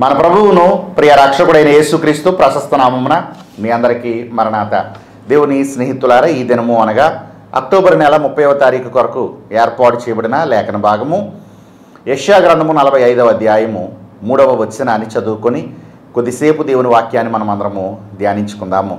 మన ప్రభువును ప్రియ రక్షకుడైన యేసుక్రీస్తు ప్రశస్త నామమున మీ అందరికీ మరణాత దేవుని స్నేహితులారా ఈ దినము అనగా అక్టోబర్ నెల ముప్పైవ తారీఖు కొరకు ఏర్పాటు చేయబడిన లేఖన భాగము యష్యా గ్రంథము నలభై ఐదవ అధ్యాయము మూడవ వచనాన్ని చదువుకొని కొద్దిసేపు దేవుని వాక్యాన్ని మనం అందరము ధ్యానించుకుందాము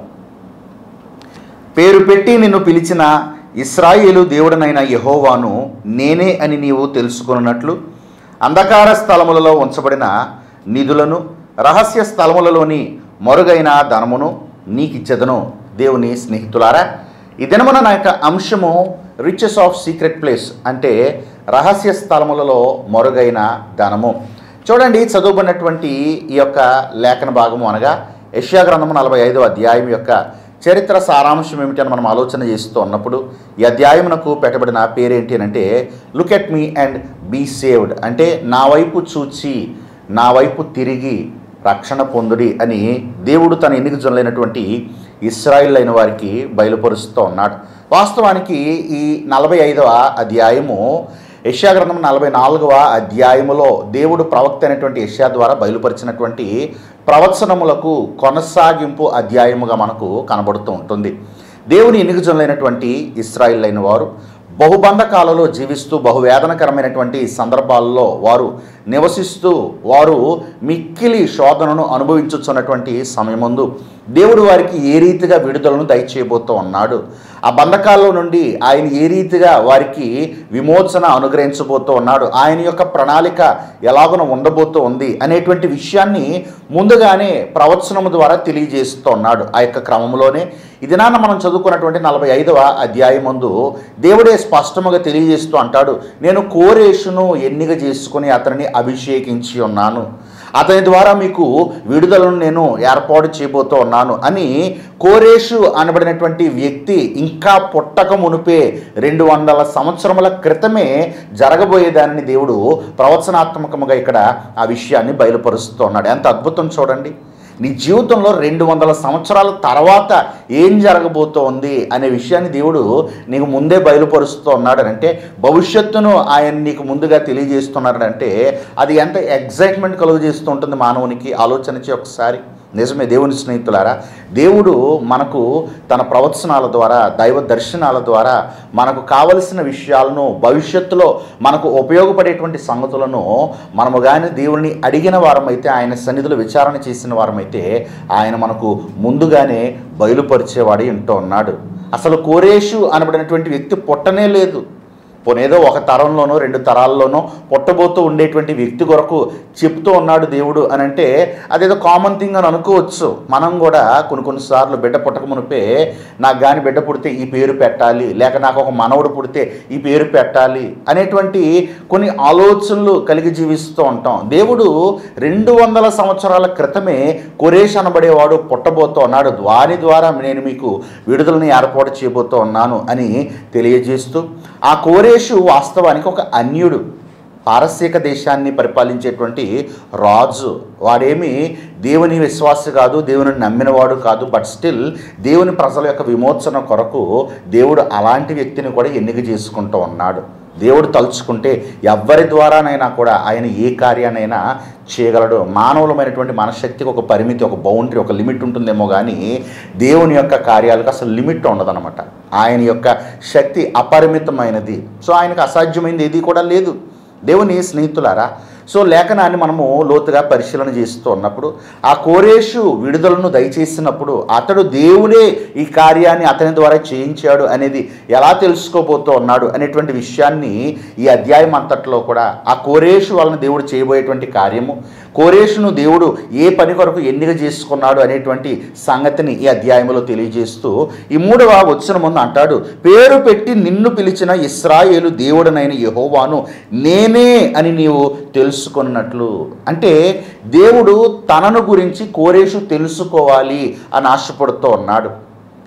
పేరు పెట్టి నిన్ను పిలిచిన ఇస్రాయేలు దేవుడనైన యెహోవాను నేనే అని నీవు తెలుసుకున్నట్లు అంధకార స్థలములలో ఉంచబడిన నిధులను రహస్య స్థలములలోని మరుగైన ధనమును నీకిచ్చెదను దేవుని స్నేహితులారా ఈ దినమున నా యొక్క అంశము రిచెస్ ఆఫ్ సీక్రెట్ ప్లేస్ అంటే రహస్య స్థలములలో మరుగైన ధనము చూడండి చదువుకున్నటువంటి ఈ యొక్క లేఖన భాగము అనగా యష్యా గ్రంథము నలభై ఐదో అధ్యాయం యొక్క చరిత్ర సారాంశం ఏమిటని మనం ఆలోచన చేస్తూ ఉన్నప్పుడు ఈ అధ్యాయమునకు పెట్టబడిన పేరేంటి అని అంటే look at me and be saved అంటే నా వైపు చూచి నా వైపు తిరిగి రక్షణ పొందుడి అని దేవుడు తన ఎన్నిక జనులైనటువంటి ఇస్రాయిల్ అయిన వారికి బయలుపరుస్తూ ఉన్నాడు వాస్తవానికి ఈ నలభై ఐదవ అధ్యాయము యష్యా గ్రంథం నలభై నాలుగవ అధ్యాయములో దేవుడు ప్రవక్త అయినటువంటి యష్యా ద్వారా బయలుపరిచినటువంటి ప్రవచనములకు కొనసాగింపు అధ్యాయముగా మనకు కనబడుతూ ఉంటుంది దేవుని ఎన్నికజనులైనటువంటి ఇస్రాయిల్ అయిన వారు బహుబంధకాలలో జీవిస్తూ బహువేదనకరమైనటువంటి సందర్భాల్లో వారు నివసిస్తూ వారు మిక్కిలి శోధనను అనుభవించుతున్నటువంటి సమయమందు దేవుడు వారికి ఏ రీతిగా విడుదలను దయచేయబోతూ ఉన్నాడు ఆ బంధకాల్లో నుండి ఆయన ఏ రీతిగా వారికి విమోచన అనుగ్రహించబోతూ ఉన్నాడు ఆయన యొక్క ప్రణాళిక ఎలాగున ఉండబోతూ ఉంది అనేటువంటి విషయాన్ని ముందుగానే ప్రవచనము ద్వారా తెలియజేస్తూ ఉన్నాడు ఆ యొక్క క్రమంలోనే ఇది నాన్న మనం చదువుకున్నటువంటి నలభై ఐదవ అధ్యాయం ముందు దేవుడే స్పష్టముగా తెలియజేస్తూ అంటాడు నేను కోరేషును ఎన్నిక చేసుకుని అతనిని అభిషేకించి ఉన్నాను అతని ద్వారా మీకు విడుదలను నేను ఏర్పాటు చేయబోతూ ఉన్నాను అని కోరేషు అనబడినటువంటి వ్యక్తి ఇంకా పుట్టక మునిపే రెండు వందల సంవత్సరముల క్రితమే జరగబోయేదానిని దేవుడు ప్రవచనాత్మకముగా ఇక్కడ ఆ విషయాన్ని బయలుపరుస్తూ ఉన్నాడు ఎంత అద్భుతం చూడండి నీ జీవితంలో రెండు వందల సంవత్సరాల తర్వాత ఏం జరగబోతోంది అనే విషయాన్ని దేవుడు నీకు ముందే బయలుపరుస్తూ ఉన్నాడనంటే భవిష్యత్తును ఆయన నీకు ముందుగా తెలియజేస్తున్నాడంటే అది ఎంత ఎగ్జైట్మెంట్ కలుగజేస్తూ ఉంటుంది మానవునికి ఆలోచన చే ఒకసారి నిజమే దేవుని స్నేహితులారా దేవుడు మనకు తన ప్రవచనాల ద్వారా దైవ దర్శనాల ద్వారా మనకు కావలసిన విషయాలను భవిష్యత్తులో మనకు ఉపయోగపడేటువంటి సంగతులను మనము కానీ దేవుడిని అడిగిన వారమైతే ఆయన సన్నిధిలో విచారణ చేసిన వారమైతే ఆయన మనకు ముందుగానే బయలుపరిచేవాడు ఇంటూ ఉన్నాడు అసలు కోరేషు అనబడినటువంటి వ్యక్తి పుట్టనే లేదు పోనేదో ఒక తరంలోనో రెండు తరాల్లోనో పుట్టబోతూ ఉండేటువంటి వ్యక్తి కొరకు చెప్తూ ఉన్నాడు దేవుడు అని అంటే అదేదో కామన్ థింగ్ అని అనుకోవచ్చు మనం కూడా కొన్ని కొన్నిసార్లు బిడ్డ పుట్టక మునిపే నాకు కానీ బిడ్డ పుడితే ఈ పేరు పెట్టాలి లేక నాకు ఒక మనవడు పుడితే ఈ పేరు పెట్టాలి అనేటువంటి కొన్ని ఆలోచనలు కలిగి జీవిస్తూ ఉంటాం దేవుడు రెండు వందల సంవత్సరాల క్రితమే కొరేష్ అనబడేవాడు పుట్టబోతూ ఉన్నాడు వారి ద్వారా నేను మీకు విడుదలని ఏర్పాటు చేయబోతూ ఉన్నాను అని తెలియజేస్తూ ఆ కోరేషు వాస్తవానికి ఒక అన్యుడు పారసీక దేశాన్ని పరిపాలించేటువంటి రాజు వాడేమి దేవుని విశ్వాస కాదు దేవుని నమ్మినవాడు కాదు బట్ స్టిల్ దేవుని ప్రజల యొక్క విమోచన కొరకు దేవుడు అలాంటి వ్యక్తిని కూడా ఎన్నిక చేసుకుంటూ ఉన్నాడు దేవుడు తలుచుకుంటే ఎవరి ద్వారానైనా కూడా ఆయన ఏ కార్యానైనా చేయగలడు మానవులమైనటువంటి మనశక్తికి ఒక పరిమితి ఒక బౌండరీ ఒక లిమిట్ ఉంటుందేమో కానీ దేవుని యొక్క కార్యాలకు అసలు లిమిట్ ఉండదన్నమాట ఆయన యొక్క శక్తి అపరిమితమైనది సో ఆయనకు అసాధ్యమైనది ఏది కూడా లేదు దేవుని స్నేహితులారా సో లేఖనాన్ని మనము లోతుగా పరిశీలన చేస్తూ ఉన్నప్పుడు ఆ కోరేషు విడుదలను దయచేసినప్పుడు అతడు దేవుడే ఈ కార్యాన్ని అతని ద్వారా చేయించాడు అనేది ఎలా తెలుసుకోబోతూ ఉన్నాడు అనేటువంటి విషయాన్ని ఈ అధ్యాయం అంతట్లో కూడా ఆ కోరేషు వలన దేవుడు చేయబోయేటువంటి కార్యము కోరేషును దేవుడు ఏ పని కొరకు ఎన్నిక చేసుకున్నాడు అనేటువంటి సంగతిని ఈ అధ్యాయంలో తెలియజేస్తూ ఈ మూడవ వచ్చిన ముందు అంటాడు పేరు పెట్టి నిన్ను పిలిచిన ఇస్రాయేలు దేవుడనైన యహోవాను నేనే అని నీవు తెలుసుకున్నట్లు అంటే దేవుడు తనను గురించి కోరేషు తెలుసుకోవాలి అని ఆశపడుతూ ఉన్నాడు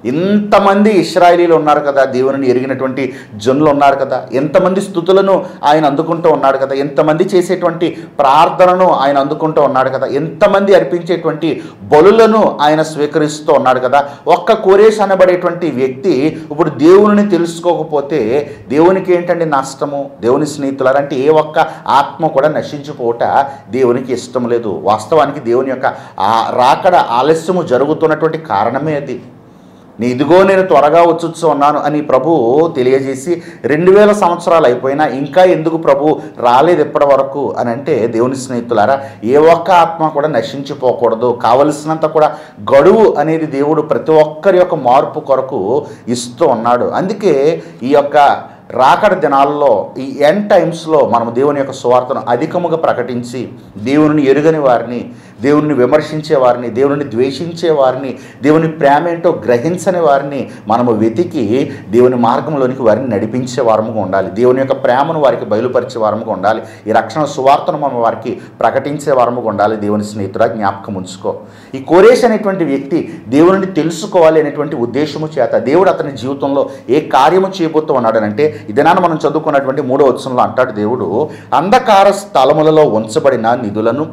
ఇంతమంది ఇస్రాయలీలు ఉన్నారు కదా దేవుని ఎరిగినటువంటి జనులు ఉన్నారు కదా ఎంతమంది స్థుతులను ఆయన అందుకుంటూ ఉన్నాడు కదా ఎంతమంది చేసేటువంటి ప్రార్థనను ఆయన అందుకుంటూ ఉన్నాడు కదా ఎంతమంది అర్పించేటువంటి బలులను ఆయన స్వీకరిస్తూ ఉన్నాడు కదా ఒక్క కోరేష్ అనబడేటువంటి వ్యక్తి ఇప్పుడు దేవుని తెలుసుకోకపోతే దేవునికి ఏంటండి నష్టము దేవుని స్నేహితులారు అంటే ఏ ఒక్క ఆత్మ కూడా నశించిపోవట దేవునికి ఇష్టం లేదు వాస్తవానికి దేవుని యొక్క ఆ రాకడ ఆలస్యము జరుగుతున్నటువంటి కారణమే అది నీ ఇదిగో నేను త్వరగా వచ్చుచ్చు ఉన్నాను అని ప్రభు తెలియజేసి రెండు వేల సంవత్సరాలు అయిపోయినా ఇంకా ఎందుకు ప్రభు రాలేదు ఇప్పటి వరకు అని అంటే దేవుని స్నేహితులారా ఏ ఒక్క ఆత్మ కూడా నశించిపోకూడదు కావలసినంత కూడా గడువు అనేది దేవుడు ప్రతి ఒక్కరి యొక్క మార్పు కొరకు ఇస్తూ ఉన్నాడు అందుకే ఈ యొక్క రాకడ దినాల్లో ఈ ఎన్ టైమ్స్లో మనం దేవుని యొక్క సువార్తను అధికముగా ప్రకటించి దేవుని ఎరుగని వారిని దేవుని విమర్శించే వారిని దేవుని ద్వేషించే వారిని దేవుని ప్రేమ ఏంటో గ్రహించని వారిని మనము వెతికి దేవుని మార్గంలోనికి వారిని నడిపించే వారముగా ఉండాలి దేవుని యొక్క ప్రేమను వారికి బయలుపరిచే వారముగా ఉండాలి ఈ రక్షణ సువార్తను మనం వారికి ప్రకటించే వారముగా ఉండాలి దేవుని స్నేహితురా జ్ఞాపకం ఉంచుకో ఈ కోరేష్ అనేటువంటి వ్యక్తి దేవుని తెలుసుకోవాలి అనేటువంటి ఉద్దేశము చేత దేవుడు అతని జీవితంలో ఏ కార్యము చేయబోతూ ఉన్నాడనంటే ఇదేనా మనం చదువుకున్నటువంటి మూడో వచనంలో అంటాడు దేవుడు అంధకార స్థలములలో ఉంచబడిన నిధులను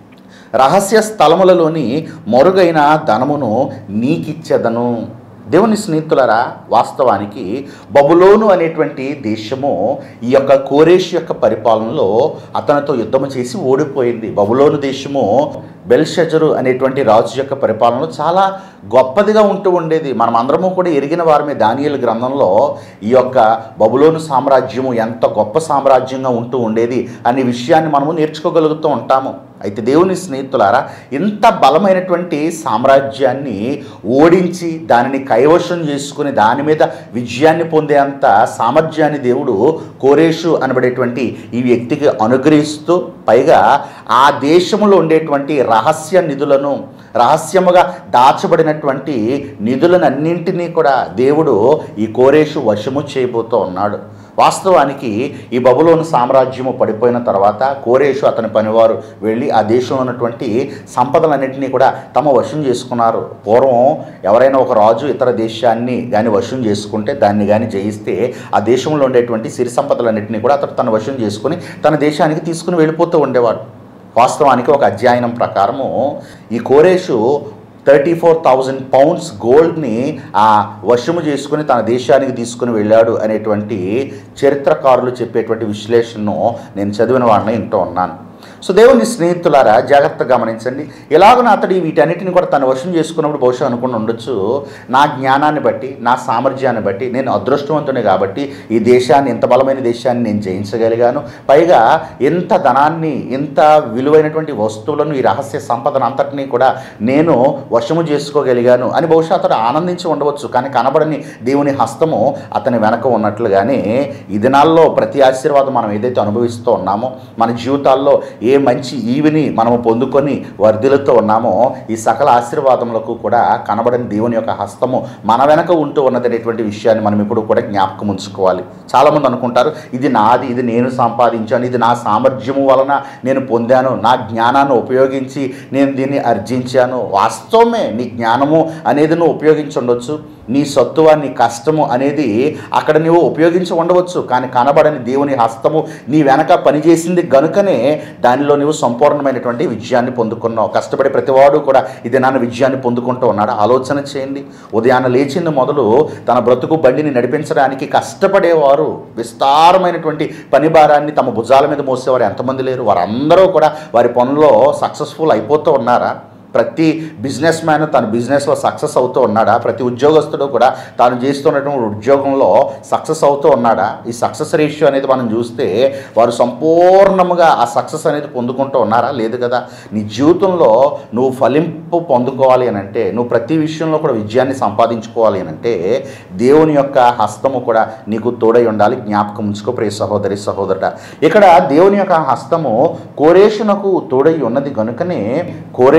రహస్య స్థలములలోని మరుగైన ధనమును నీకిచ్చెదను దేవుని స్నేహితులరా వాస్తవానికి బబులోను అనేటువంటి దేశము ఈ యొక్క కోరేష్ యొక్క పరిపాలనలో అతనితో యుద్ధము చేసి ఓడిపోయింది బబులోను దేశము బెల్షజరు అనేటువంటి రాజు యొక్క పరిపాలనలో చాలా గొప్పదిగా ఉంటూ ఉండేది మనం అందరము కూడా ఎరిగిన వారమే దానియలు గ్రంథంలో ఈ యొక్క బబులోను సామ్రాజ్యము ఎంత గొప్ప సామ్రాజ్యంగా ఉంటూ ఉండేది అనే విషయాన్ని మనము నేర్చుకోగలుగుతూ ఉంటాము అయితే దేవుని స్నేహితులారా ఇంత బలమైనటువంటి సామ్రాజ్యాన్ని ఓడించి దానిని కైవశం చేసుకుని దాని మీద విజయాన్ని పొందేంత సామర్థ్యాన్ని దేవుడు కోరేషు అనబడేటువంటి ఈ వ్యక్తికి అనుగ్రహిస్తూ పైగా ఆ దేశంలో ఉండేటువంటి రహస్య నిధులను రహస్యముగా దాచబడినటువంటి నిధులనన్నింటినీ కూడా దేవుడు ఈ కోరేషు వశము చేయబోతూ ఉన్నాడు వాస్తవానికి ఈ బబులోను సామ్రాజ్యము పడిపోయిన తర్వాత కోరేషు అతని పనివారు వెళ్ళి ఆ దేశంలో ఉన్నటువంటి సంపదలన్నింటినీ కూడా తమ వశం చేసుకున్నారు పూర్వం ఎవరైనా ఒక రాజు ఇతర దేశాన్ని కానీ వశం చేసుకుంటే దాన్ని కానీ జయిస్తే ఆ దేశంలో ఉండేటువంటి సిరి సంపదలన్నింటినీ కూడా అతడు తన వశం చేసుకుని తన దేశానికి తీసుకుని వెళ్ళిపోతూ ఉండేవాడు వాస్తవానికి ఒక అధ్యయనం ప్రకారము ఈ కోరేషు థర్టీ ఫోర్ థౌజండ్ పౌండ్స్ గోల్డ్ని ఆ వశము చేసుకుని తన దేశానికి తీసుకుని వెళ్ళాడు అనేటువంటి చరిత్రకారులు చెప్పేటువంటి విశ్లేషణను నేను చదివిన వాడిని వింటూ ఉన్నాను సో దేవుని స్నేహితులారా జాగ్రత్తగా గమనించండి ఎలాగో అతడు వీటన్నిటిని కూడా తన వశం చేసుకున్నప్పుడు బహుశా అనుకుని ఉండొచ్చు నా జ్ఞానాన్ని బట్టి నా సామర్థ్యాన్ని బట్టి నేను అదృష్టవంతుని కాబట్టి ఈ దేశాన్ని ఇంత బలమైన దేశాన్ని నేను జయించగలిగాను పైగా ఎంత ధనాన్ని ఎంత విలువైనటువంటి వస్తువులను ఈ రహస్య సంపదను అంతటినీ కూడా నేను వశము చేసుకోగలిగాను అని బహుశా అతడు ఆనందించి ఉండవచ్చు కానీ కనబడని దేవుని హస్తము అతని వెనక ఉన్నట్లుగానే ఈ దినాల్లో ప్రతి ఆశీర్వాదం మనం ఏదైతే అనుభవిస్తూ ఉన్నామో మన జీవితాల్లో ఏ మంచి ఈవిని మనము పొందుకొని వర్ధిల్లుతూ ఉన్నామో ఈ సకల ఆశీర్వాదములకు కూడా కనబడని దేవుని యొక్క హస్తము మన వెనక ఉంటూ ఉన్నదనేటువంటి విషయాన్ని మనం ఇప్పుడు కూడా జ్ఞాపకం ఉంచుకోవాలి చాలామంది అనుకుంటారు ఇది నాది ఇది నేను సంపాదించాను ఇది నా సామర్థ్యము వలన నేను పొందాను నా జ్ఞానాన్ని ఉపయోగించి నేను దీన్ని అర్జించాను వాస్తవమే నీ జ్ఞానము అనేది నువ్వు ఉపయోగించి ఉండొచ్చు నీ సత్తువ నీ కష్టము అనేది అక్కడ నువ్వు ఉపయోగించి ఉండవచ్చు కానీ కనబడని దేవుని హస్తము నీ వెనక పనిచేసింది గనుకనే దానిలో నువ్వు సంపూర్ణమైనటువంటి విజయాన్ని పొందుకున్నావు కష్టపడి ప్రతివాడు కూడా ఇది నాన్న విజయాన్ని పొందుకుంటూ ఉన్నాడు ఆలోచన చేయండి ఉదయాన్నే లేచింది మొదలు తన బ్రతుకు బండిని నడిపించడానికి కష్టపడేవారు విస్తారమైనటువంటి పని భారాన్ని తమ భుజాల మీద మోసేవారు ఎంతమంది లేరు వారందరూ కూడా వారి పనుల్లో సక్సెస్ఫుల్ అయిపోతూ ఉన్నారా ప్రతి బిజినెస్ మ్యాన్ తన బిజినెస్లో సక్సెస్ అవుతూ ఉన్నాడా ప్రతి ఉద్యోగస్తుడు కూడా తాను చేస్తున్నటువంటి ఉద్యోగంలో సక్సెస్ అవుతూ ఉన్నాడా ఈ సక్సెస్ రేషియో అనేది మనం చూస్తే వారు సంపూర్ణముగా ఆ సక్సెస్ అనేది పొందుకుంటూ ఉన్నారా లేదు కదా నీ జీవితంలో నువ్వు ఫలింపు పొందుకోవాలి అని అంటే నువ్వు ప్రతి విషయంలో కూడా విజయాన్ని సంపాదించుకోవాలి అని అంటే దేవుని యొక్క హస్తము కూడా నీకు తోడై ఉండాలి జ్ఞాపకం ఉంచుకో ప్రియ సహోదరి సహోదరుడ ఇక్కడ దేవుని యొక్క హస్తము కోరేషునకు తోడై ఉన్నది కనుకనే కోరేషు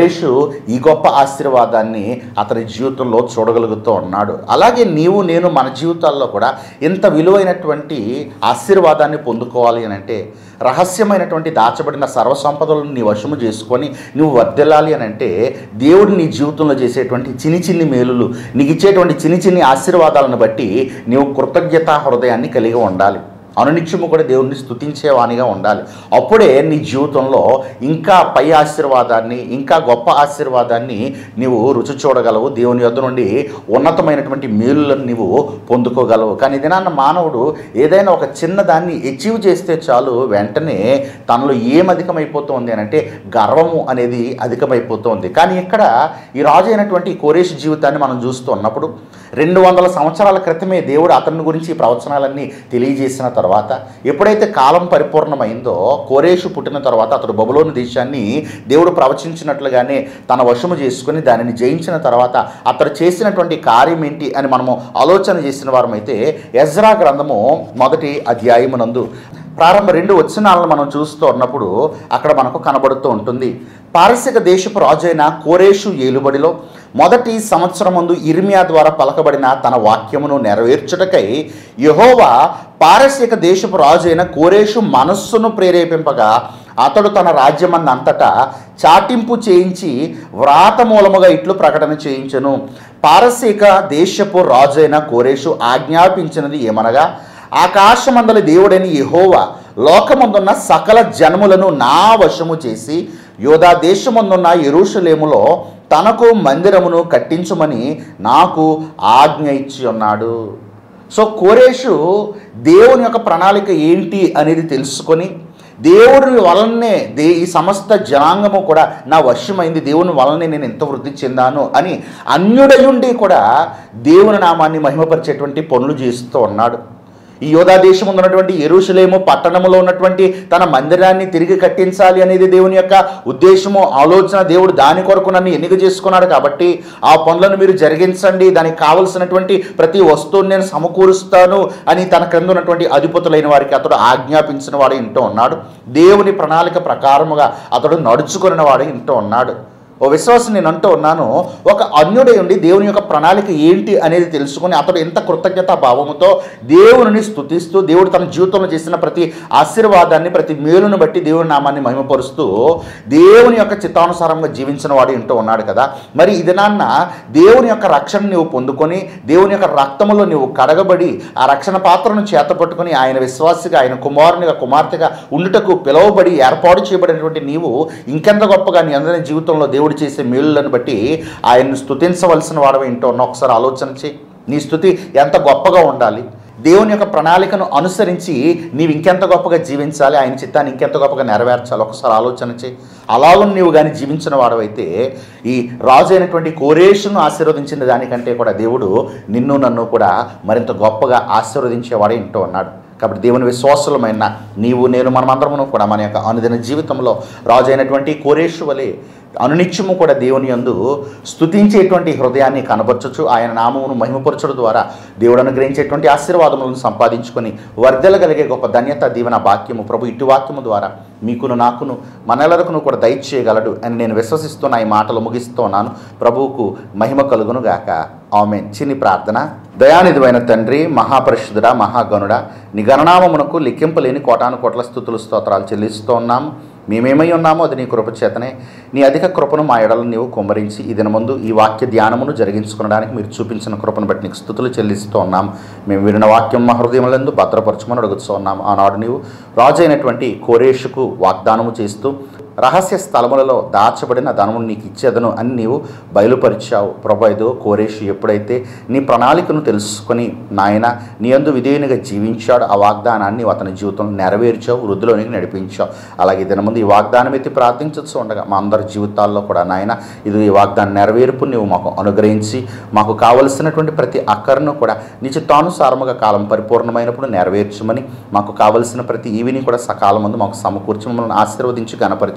ఈ గొప్ప ఆశీర్వాదాన్ని అతని జీవితంలో చూడగలుగుతూ ఉన్నాడు అలాగే నీవు నేను మన జీవితాల్లో కూడా ఇంత విలువైనటువంటి ఆశీర్వాదాన్ని పొందుకోవాలి అని అంటే రహస్యమైనటువంటి దాచబడిన సర్వసంపదలను నీ వశము చేసుకొని నువ్వు వర్దిల్లాలి అని అంటే దేవుడు నీ జీవితంలో చేసేటువంటి చిన్ని చిన్ని మేలులు నీకు ఇచ్చేటువంటి చిన్ని చిన్ని ఆశీర్వాదాలను బట్టి నీవు కృతజ్ఞతా హృదయాన్ని కలిగి ఉండాలి అనునిత్యము కూడా దేవుణ్ణి స్తుతించేవానిగా ఉండాలి అప్పుడే నీ జీవితంలో ఇంకా పై ఆశీర్వాదాన్ని ఇంకా గొప్ప ఆశీర్వాదాన్ని నీవు రుచి చూడగలవు దేవుని యొద్ద నుండి ఉన్నతమైనటువంటి మేలులను నీవు పొందుకోగలవు కానీ దినాన్న మానవుడు ఏదైనా ఒక చిన్న దాన్ని అచీవ్ చేస్తే చాలు వెంటనే తనలో ఏం అధికమైపోతుంది అని అంటే గర్వము అనేది అధికమైపోతుంది కానీ ఇక్కడ ఈ రాజు అయినటువంటి ఈ కోరేష్ జీవితాన్ని మనం చూస్తూ ఉన్నప్పుడు రెండు వందల సంవత్సరాల క్రితమే దేవుడు అతని గురించి ఈ ప్రవచనాలన్నీ తెలియజేసిన తర్వాత ఎప్పుడైతే కాలం పరిపూర్ణమైందో కోరేషు పుట్టిన తర్వాత అతడు బబులోని దేశాన్ని దేవుడు ప్రవచించినట్లుగానే తన వశము చేసుకుని దానిని జయించిన తర్వాత అతడు చేసినటువంటి కార్యం ఏంటి అని మనము ఆలోచన చేసిన వారమైతే ఎజ్రా గ్రంథము మొదటి అధ్యాయమునందు ప్రారంభ రెండు వచనాలను మనం చూస్తూ ఉన్నప్పుడు అక్కడ మనకు కనబడుతూ ఉంటుంది పారసిక దేశపు రాజైన కోరేషు ఏలుబడిలో మొదటి సంవత్సరం ముందు ఇర్మియా ద్వారా పలకబడిన తన వాక్యమును నెరవేర్చుటకై యహోవా పారసిక దేశపు రాజైన కోరేషు మనస్సును ప్రేరేపింపగా అతడు తన రాజ్యమన్న అంతటా చాటింపు చేయించి వ్రాత మూలముగా ఇట్లు ప్రకటన చేయించను పారసీక దేశపు రాజైన కోరేషు ఆజ్ఞాపించినది ఏమనగా ఆకాశమందలి దేవుడైన యెహోవా లోకమందున్న సకల జనములను నా వశము చేసి యోధా దేశమందున్న ఎరుషలేములో తనకు మందిరమును కట్టించుమని నాకు ఆజ్ఞ ఇచ్చి ఉన్నాడు సో కోరేషు దేవుని యొక్క ప్రణాళిక ఏంటి అనేది తెలుసుకొని దేవుడి వలనే దే ఈ సమస్త జనాంగము కూడా నా వశ్యమైంది దేవుని వలనే నేను ఎంత వృద్ధి చెందాను అని అన్యుడయుండి కూడా దేవుని నామాన్ని మహిమపరిచేటువంటి పనులు చేస్తూ ఉన్నాడు ఈ యోధా దేశం ఉన్నటువంటి ఎరుషలేము పట్టణంలో ఉన్నటువంటి తన మందిరాన్ని తిరిగి కట్టించాలి అనేది దేవుని యొక్క ఉద్దేశము ఆలోచన దేవుడు దాని కొరకు నన్ను ఎన్నిక చేసుకున్నాడు కాబట్టి ఆ పనులను మీరు జరిగించండి దానికి కావలసినటువంటి ప్రతి వస్తువుని నేను సమకూరుస్తాను అని తన క్రింద ఉన్నటువంటి అధిపతులైన వారికి అతడు ఆజ్ఞాపించిన వాడు ఇంటూ ఉన్నాడు దేవుని ప్రణాళిక ప్రకారముగా అతడు నడుచుకున్న వాడు ఇంటూ ఉన్నాడు ఓ విశ్వాసం నేను అంటూ ఉన్నాను ఒక అన్యుడై ఉండి దేవుని యొక్క ప్రణాళిక ఏంటి అనేది తెలుసుకొని అతడు ఎంత కృతజ్ఞత భావముతో దేవుని స్తుతిస్తూ దేవుడు తన జీవితంలో చేసిన ప్రతి ఆశీర్వాదాన్ని ప్రతి మేలును బట్టి దేవుని నామాన్ని మహిమపరుస్తూ దేవుని యొక్క చిత్తానుసారంగా జీవించిన వాడు ఇంటూ ఉన్నాడు కదా మరి ఇది నాన్న దేవుని యొక్క రక్షణ నీవు పొందుకొని దేవుని యొక్క రక్తములో నీవు కడగబడి ఆ రక్షణ పాత్రను చేతపట్టుకొని ఆయన విశ్వాసిగా ఆయన కుమారునిగా కుమార్తెగా ఉండుటకు పిలువబడి ఏర్పాటు చేయబడినటువంటి నీవు ఇంకెంత గొప్పగా నీ అందరి జీవితంలో దేవుడు చేసే మేలులను బట్టి ఆయన్ని స్తుతించవలసిన వాడవి ఏంటో ఉన్న ఒకసారి ఆలోచన చేయి నీ స్థుతి ఎంత గొప్పగా ఉండాలి దేవుని యొక్క ప్రణాళికను అనుసరించి నీవు ఇంకెంత గొప్పగా జీవించాలి ఆయన చిత్తాన్ని ఇంకెంత గొప్పగా నెరవేర్చాలి ఒకసారి ఆలోచన చేయి అలాగూ నీవు కానీ జీవించిన వాడవైతే ఈ రాజు అయినటువంటి కోరేషును ఆశీర్వదించిన దానికంటే కూడా దేవుడు నిన్ను నన్ను కూడా మరింత గొప్పగా ఆశీర్వదించేవాడే ఇంటూ ఉన్నాడు కాబట్టి దేవుని విశ్వాసులమైన నీవు నేను మనమందరమును కూడా మన యొక్క అనుదిన జీవితంలో రాజు అయినటువంటి కోరేషు వలె అనునిత్యము కూడా దేవుని యందు స్తుతించేటువంటి హృదయాన్ని కనబరచచ్చు ఆయన నామమును మహిమపరచడం ద్వారా దేవుడు అనుగ్రహించేటువంటి ఆశీర్వాదములను సంపాదించుకొని వర్ధలగలిగే గొప్ప ధన్యత దీవెన వాక్యము ప్రభు ఇటు వాక్యము ద్వారా మీకును నాకును మనెల్లరకును కూడా దయచేయగలడు అని నేను విశ్వసిస్తున్న ఈ మాటలు ముగిస్తున్నాను ప్రభువుకు మహిమ కలుగును గాక ఆమె చిన్ని ప్రార్థన దయానిధివైన తండ్రి మహాపరిశుద్ధుడా మహాగణుడా నీ గణనామమునకు లెక్కింపలేని కోటాను కోట్ల స్థుతులు స్తోత్రాలు చెల్లిస్తూ ఉన్నాము మేమేమై ఉన్నామో అది నీ కృప చేతనే నీ అధిక కృపను మా ఎడలను నీవు కుమ్మరించి ఈ దినముందు ఈ వాక్య ధ్యానమును జరిగించుకోవడానికి మీరు చూపించిన కృపను బట్టి నీకు స్థుతులు చెల్లిస్తూ ఉన్నాం మేము విన్న వాక్యం మా హృదయములందు భద్రపరచమని అడుగుతూ ఉన్నాం ఆనాడు నీవు రాజు అయినటువంటి కోరేషుకు వాగ్దానము చేస్తూ రహస్య స్థలములలో దాచబడిన ధనము నీకు ఇచ్చేదను అని నీవు బయలుపరిచావు ప్రభు ఇదో కోరేషు ఎప్పుడైతే నీ ప్రణాళికను తెలుసుకొని నాయన నీ అందు విధేయునిగా జీవించాడు ఆ వాగ్దానాన్ని నీవు అతని జీవితంలో నెరవేర్చావు వృద్ధిలోనికి నడిపించావు అలాగే దినముందు ఈ వాగ్దానం ఎత్తి ప్రార్థించచ్చు ఉండగా మా అందరి జీవితాల్లో కూడా నాయన ఇది ఈ వాగ్దానం నెరవేర్పు నీవు మాకు అనుగ్రహించి మాకు కావలసినటువంటి ప్రతి అక్కరను కూడా నీ చిత్తానుసారముగా కాలం పరిపూర్ణమైనప్పుడు నెరవేర్చమని మాకు కావలసిన ప్రతి ఈవిని కూడా సకాలం ముందు మాకు సమకూర్చి మమ్మల్ని ఆశీర్వదించి గణపరిచి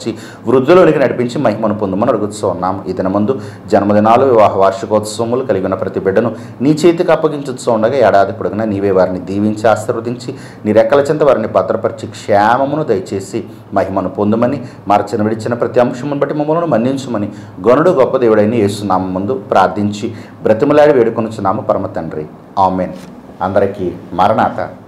బలపరిచి వృద్ధులోనికి నడిపించి మహిమను పొందమని అడుగుతూ ఉన్నాము ఈ దినమందు జన్మదినాలు వివాహ వార్షికోత్సవములు కలిగి ఉన్న ప్రతి బిడ్డను నీ చేతికి అప్పగించుతూ ఉండగా ఏడాది పొడుగునా నీవే వారిని దీవించి ఆశీర్వదించి నీ రెక్కల చెంత వారిని భద్రపరిచి క్షేమమును దయచేసి మహిమను పొందమని మార్చిన విడిచిన ప్రతి అంశమును బట్టి మమ్మల్ని మన్నించమని గనుడు గొప్ప దేవుడైన యేసునామం ముందు ప్రార్థించి బ్రతిమలాడి వేడుకొనుచున్నాము పరమ తండ్రి ఆమెన్ అందరికీ మరణాత